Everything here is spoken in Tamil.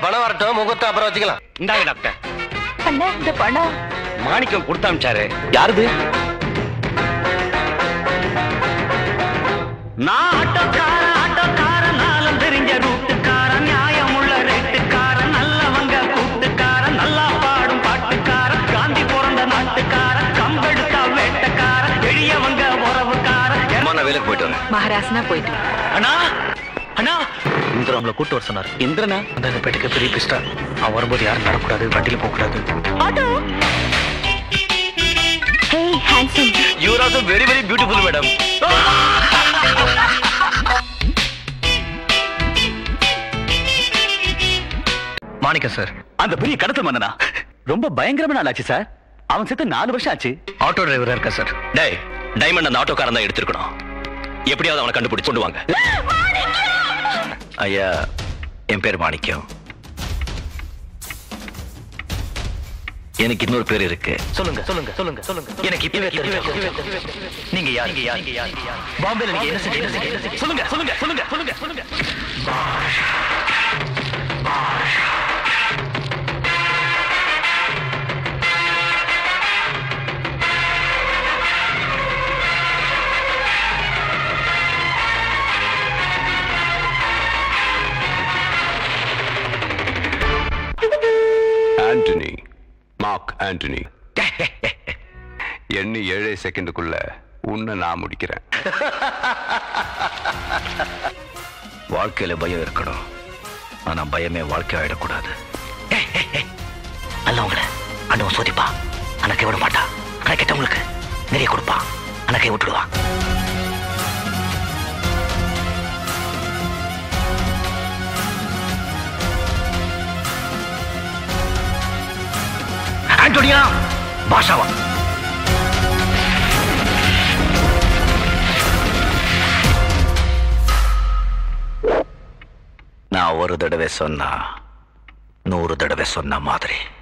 பணம் வரட்டும் முகூர்த்தம் அப்புறம் வச்சுக்கலாம் இந்தாங்க டாக்டர் அண்ணா இந்த பணம் மாணிக்கம் கொடுத்து அமிச்சாரு யாருது நான் ஆட்டோக்கார ஆட்டோக்கார நாளும் தெரிஞ்ச ரூட்டுக்கார நியாயமுள்ள ரேட்டுக்கார நல்லவங்க கூட்டுக்கார நல்லா பாடும் பாட்டுக்கார காந்தி பிறந்த நாட்டுக்கார கம்பெடுத்தா வேட்டக்கார எளியவங்க உறவுக்கார அம்மா நான் வேலைக்கு போயிட்டு வரேன் மகாராசனா போயிட்டு வா. அண்ணா அண்ணா இந்திரன் நம்மளை கூட்டு வர சொன்னார் இந்திரனா அந்த பேட்டுக்கு பெரிய பிஸ்டா அவன் வரும்போது யாரும் நடக்கூடாது வண்டியில போக கூடாது auto hey handsome you're also very very beautiful madam Manickam sir அந்த பெரிய கடத்தல் மன்னனா ரொம்ப பயங்கரமான ஆள் ஆச்சு சார் அவன் செத்து நாலு வருஷம் ஆச்சு ஆட்டோ டிரைவரா இருக்கா சார் டேய் டைமண்ட் அந்த ஆட்டோக்காரன் தான் எடுத்திருக்கணும் எப்படியாவது அவனை கண்டுபிடிச்சு கொண்டு வாங்க ஐயா என் பேர் மாணிக்கம் எனக்கு இன்னொரு பேர் இருக்கு சொல்லுங்க சொல்லுங்க சொல்லுங்க சொல்லுங்க எனக்கு இப்பவே தெரியும் நீங்க யார் நீங்க யார் நீங்க யார் பாம்பேல நீங்க என்ன செஞ்சீங்க என்ன செஞ்சீங்க, என்ன செஞ்சீங்க சொல்லுங்க சொல்லுங்க சொல்லுங்க சொல்லுங்க சொல்லுங்க ஆண்டனி மார்க் ஆண்டனி எண்ணி ஏழே செகண்டுக்குள்ள உன்னை நான் முடிக்கிறேன் வாழ்க்கையில பயம் இருக்கணும் ஆனா பயமே வாழ்க்கை ஆயிடக்கூடாது நல்லவங்கள அண்ணன் சோதிப்பா ஆனா கை விட மாட்டா ஆனா கெட்டவங்களுக்கு நிறைய கொடுப்பான் ஆனா கை விட்டுடுவான் ஆண்டோனியா பாஷாவா நான் ஒரு தடவை சொன்னா நூறு தடவை சொன்ன மாதிரி